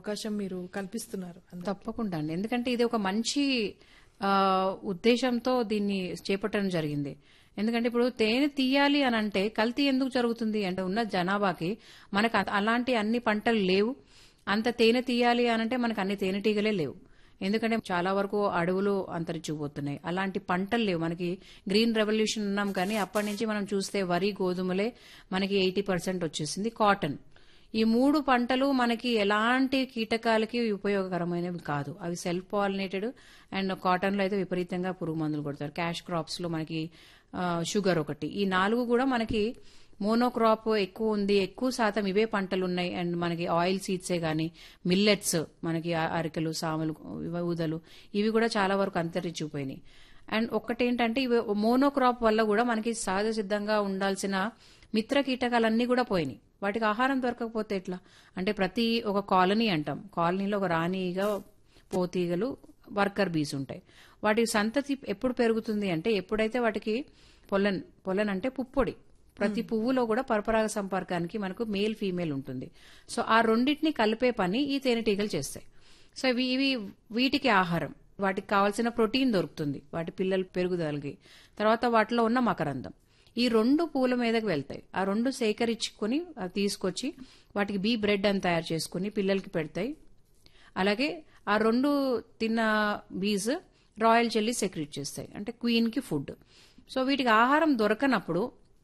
అవకాశం మీరు కల్పిస్తున్నారు అందరికీ. తప్పకుండా అండి ఎందుకంటే ఇది ఒక మంచి ఆ, ఉద్దేశంతో దీన్ని చేపట్టడం జరిగింది ఎందుకంటే ఇప్పుడు తేనె తీయాలి అని అంటే కల్తీ ఎందుకు జరుగుతుంది అంటే ఉన్న జనాభాకి మనకు అ- అలాంటి అన్ని పంటలు లేవు అంత తేనె తీయాలి అని అంటే మనకు అన్ని తేనెటీగలే లేవు ఎందుకంటే చాలా వరకు అడవులు అంతరించిపోతున్నాయి అలాంటి పంటలు లేవు మనకి గ్రీన్ రెవల్యూషన్ ఉన్నాం కానీ అప్పటి నుంచి మనం చూస్తే వరి గోధుమలే మనకి ఎయిటీ పర్సెంట్ వచ్చేసింది కాటన్ ఈ మూడు పంటలు మనకి ఎలాంటి కీటకాలకి ఉపయోగకరమైనవి కాదు అవి సెల్ఫ్ పాలినేటెడ్ అండ్ కాటన్ లో అయితే విపరీతంగా పురుగు మందులు కొడతారు క్యాష్ క్రాప్స్ లో మనకి ఆ, షుగర్ ఒకటి ఈ నాలుగు కూడా మనకి మోనోక్రాప్ ఎక్కువ ఉంది ఎక్కువ శాతం ఇవే పంటలు ఉన్నాయి అండ్ మనకి ఆయిల్ సీడ్సే గానీ మిల్లెట్స్ మనకి ఆ- అరికెలు సాములు ఇవ- ఊదలు ఇవి కూడా చాలా వరకు అంతరించిపోయినాయి అండ్ ఒక్కటేంటంటే ఇవి మోనోక్రాప్ వల్ల కూడా మనకి సహజ సిద్ధంగా ఉండాల్సిన మిత్ర కీటకాలన్నీ కూడా పోయినాయి వాటికి ఆహారం దొరకకపోతే ఎట్లా అంటే ప్రతి ఒక కాలనీ అంటాం కాలనీలో ఒక రాణిగా పోతీగలు వర్కర్ బీస్ ఉంటాయి వాటి సంతతి ఎప్పుడు పెరుగుతుంది అంటే ఎప్పుడైతే వాటికి పొలన్ పొలన్ అంటే పుప్పొడి ప్రతి పువ్వులో కూడా పరపరాగ సంపర్కానికి మనకు మేల్ ఫీమేల్ ఉంటుంది సో ఆ రెండింటిని కలిపే పని ఈ తేనెటీగలు చేస్తాయి సో ఇవి ఇవి వీటికి ఆహారం వాటికి కావాల్సిన ప్రోటీన్ దొరుకుతుంది వాటి పిల్లల పెరుగుదలకి తర్వాత వాటిలో ఉన్న మకరందం ఈ రెండు పూల మీదకి వెళ్తాయి ఆ రెండు సేకరించుకొని అది తీసుకొచ్చి వాటికి బీ బ్రెడ్ అని తయారు చేసుకుని పిల్లలకి పెడతాయి అలాగే ఆ రెండు తిన్న బీస్ రాయల్ చెల్లి సెక్రెట్ చేస్తాయి అంటే క్వీన్ కి ఫుడ్ సో వీటికి ఆహారం దొరకనప్పుడు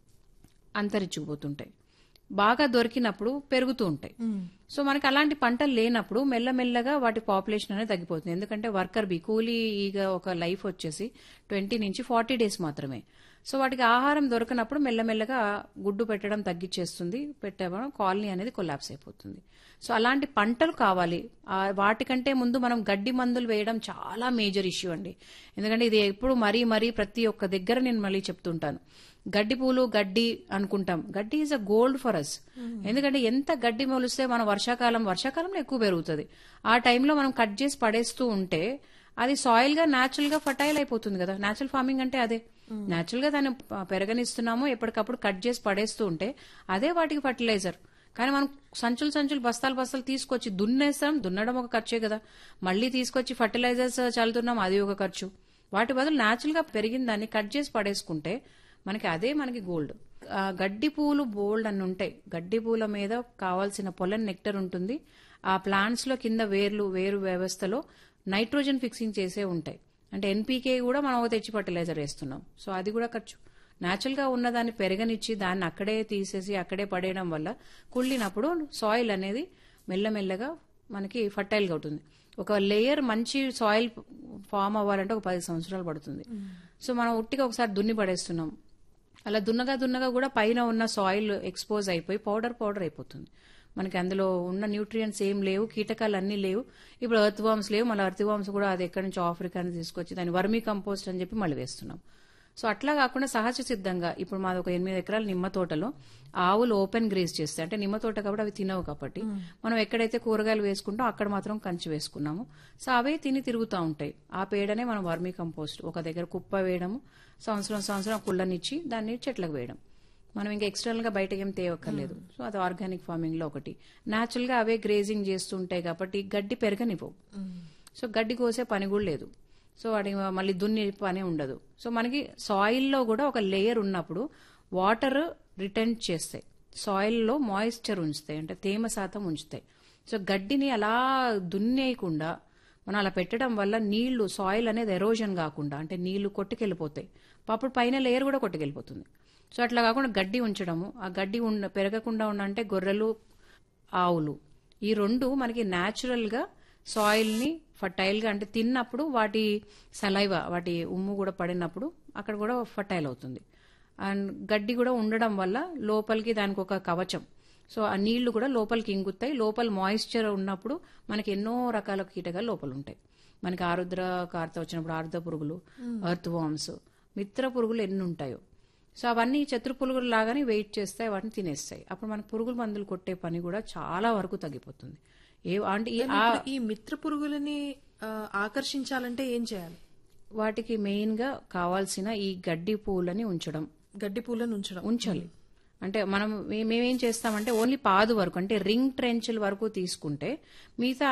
అంతరించుకుపోతుంటాయి బాగా దొరికినప్పుడు పెరుగుతూ ఉంటాయి సో మనకి అలాంటి పంటలు లేనప్పుడు మెల్లమెల్లగా వాటి పాపులేషన్ అనేది తగ్గిపోతుంది ఎందుకంటే వర్కర్ బీ కూలీ ఈగ ఒక లైఫ్ వచ్చేసి ట్వంటీ నుంచి ఫార్టీ డేస్ మాత్రమే సో వాటికి ఆహారం దొరకనప్పుడు మెల్లమెల్లగా గుడ్డు పెట్టడం తగ్గించేస్తుంది పెట్టడం కాలనీ అనేది కొలాప్స్ అయిపోతుంది సో అలాంటి పంటలు కావాలి ఆ వాటికంటే ముందు మనం గడ్డి మందులు వేయడం చాలా మేజర్ ఇష్యూ అండి ఎందుకంటే ఇది ఎప్పుడు మరీ మరీ ప్రతి ఒక్క దగ్గర నేను మళ్ళీ చెప్తుంటాను గడ్డి పూలు గడ్డి అనుకుంటాం గడ్డి is a gold for us ఎందుకంటే ఎంత గడ్డి మొలిస్తే మన వర్షాకాలం వర్షాకాలంలో ఎక్కువ పెరుగుతుంది ఆ టైంలో మనం కట్ చేసి పడేస్తూ ఉంటే అది సాయిల్ గా న్యాచురల్ గా ఫర్టైల్ అయిపోతుంది కదా న్యాచురల్ ఫార్మింగ్ అంటే అదే న్యాచురల్ గా దాన్ని ప- పెరగనిస్తున్నాము ఎప్పటికప్పుడు కట్ చేసి పడేస్తూ ఉంటే అదే వాటికి ఫర్టిలైజర్ కానీ మనం సంచులు సంచులు బస్తాలు బస్తాలు తీసుకొచ్చి దున్నేస్తాం దున్నడం ఒక ఖర్చే కదా మళ్ళీ తీసుకొచ్చి ఫర్టిలైజర్స్ చల్లుతున్నాం అది ఒక ఖర్చు వాటి బదులు న్యాచురల్ గా పెరిగిన దాన్ని కట్ చేసి పడేసుకుంటే మనకి అదే మనకి గోల్డ్ ఆ, గడ్డి పూలు బోల్డ్ అని ఉంటాయి గడ్డి పూల మీద కావాల్సిన పొలన్ నెక్టర్ ఉంటుంది ఆ ప్లాంట్స్ లో కింద వేర్లు వేరు వ్యవస్థలో నైట్రోజన్ ఫిక్సింగ్ చేసే ఉంటాయి అంటే ఎన్పీకే కూడా మనం ఒక తెచ్చి ఫర్టిలైజర్ వేస్తున్నాం సో అది కూడా ఖర్చు న్యాచురల్ గా ఉన్నదాన్ని పెరగనిచ్చి దాన్ని అక్కడే తీసేసి అక్కడే పడేయడం వల్ల కుళ్ళినప్పుడు సాయిల్ అనేది మెల్లమెల్లగా మనకి ఫర్టైల్ గా ఉంటుంది ఒక లేయర్ మంచి సాయిల్ ఫామ్ అవ్వాలంటే ఒక పది సంవత్సరాలు పడుతుంది సో మనం ఉట్టిగా ఒకసారి దున్ని పడేస్తున్నాం అలా దున్నగా దున్నగా కూడా పైన ఉన్న సాయిల్ ఎక్స్పోజ్ అయిపోయి పౌడర్ పౌడర్ అయిపోతుంది మనకి అందులో ఉన్న న్యూట్రియంట్స్ ఏం లేవు కీటకాలు అన్నీ లేవు ఇప్పుడు ఎర్త్ వామ్స్ లేవు మళ్ళీ ఎర్త్ వామ్స్ కూడా అది ఎక్కడి నుంచి ఆఫ్రికా నుంచి తీసుకొచ్చి దాన్ని వర్మీ కంపోస్ట్ అని చెప్పి మళ్ళీ వేస్తున్నాం సో అట్లా కాకుండా సహజ సిద్ధంగా ఇప్పుడు మాది ఒక ఎనిమిది ఎకరాల నిమ్మ తోటలో ఆవులు ఓపెన్ గ్రేస్ చేస్తాయి అంటే నిమ్మ తోట కాబట్టి అవి తినవు కాబట్టి మనం ఎక్కడైతే కూరగాయలు వేసుకుంటాం అక్కడ మాత్రం కంచి వేసుకున్నాము సో అవే తిని తిరుగుతూ ఉంటాయి ఆ పేడనే మనం వర్మీ కంపోస్ట్ ఒక దగ్గర కుప్ప వేయడము సంవత్సరం సంవత్సరం కుళ్ళనిచ్చి దాన్ని చెట్లకు వేయడం మనం ఇంకా ఎక్స్టర్నల్ గా బయటకి ఏం తేవక్కర్లేదు సో అది ఆర్గానిక్ ఫార్మింగ్ లో ఒకటి న్యాచురల్ గా అవే గ్రేజింగ్ చేస్తుంటాయి కాబట్టి గడ్డి పెరగనివ్వవు సో గడ్డి కోసే పని కూడా లేదు సో వాటి మళ్ళీ దున్ని పని ఉండదు సో మనకి సాయిల్లో కూడా ఒక లేయర్ ఉన్నప్పుడు వాటర్ రిటర్న్ చేస్తాయి సాయిల్లో మాయిశ్చర్ ఉంచుతాయి అంటే తేమ శాతం ఉంచుతాయి సో గడ్డిని అలా దున్నేయకుండా మనం అలా పెట్టడం వల్ల నీళ్లు సాయిల్ అనేది ఎరోజన్ కాకుండా అంటే నీళ్లు కొట్టుకెళ్ళిపోతాయి అప్పుడు పైన లేయర్ కూడా కొట్టుకెళ్ళిపోతుంది సో అట్లా కాకుండా గడ్డి ఉంచడము ఆ గడ్డి ఉండ పెరగకుండా ఉండంటే గొర్రెలు ఆవులు ఈ రెండు మనకి న్యాచురల్ గా సాయిల్ ని ఫర్టైల్ గా అంటే తిన్నప్పుడు వాటి సలైవ వాటి ఉమ్ము కూడా పడినప్పుడు అక్కడ కూడా ఫర్టైల్ అవుతుంది అండ్ గడ్డి కూడా ఉండడం వల్ల లోపలికి దానికి ఒక కవచం సో ఆ నీళ్లు కూడా లోపలికి ఇంగుతాయి లోపల మాయిశ్చర్ ఉన్నప్పుడు మనకి ఎన్నో రకాల కీటకాలు లోపల ఉంటాయి మనకి ఆరుద్ర కార్త వచ్చినప్పుడు ఆరుద్ర పురుగులు ఎర్త్ వామ్స్ మిత్ర పురుగులు ఎన్ని ఉంటాయో సో అవన్నీ శత్రు పురుగులు లాగానే వెయిట్ చేస్తాయి వాటిని తినేస్తాయి అప్పుడు మనకు పురుగుల మందులు కొట్టే పని కూడా చాలా వరకు తగ్గిపోతుంది ఏ అంటే ఈ- ఆ ఇప్పుడు ఈ మిత్ర పురుగులని ఆ, ఆకర్షించాలంటే ఏం చేయాలి వాటికి మెయిన్ గా కావాల్సిన ఈ గడ్డి పూలని ఉంచడం గడ్డి పూలను ఉంచడం ఉంచాలి అంటే మనం మే- మేమేం చేస్తామంటే ఓన్లీ పాదు వరకు అంటే రింగ్ ట్రెంచ్ల వరకు తీసుకుంటే మిగతా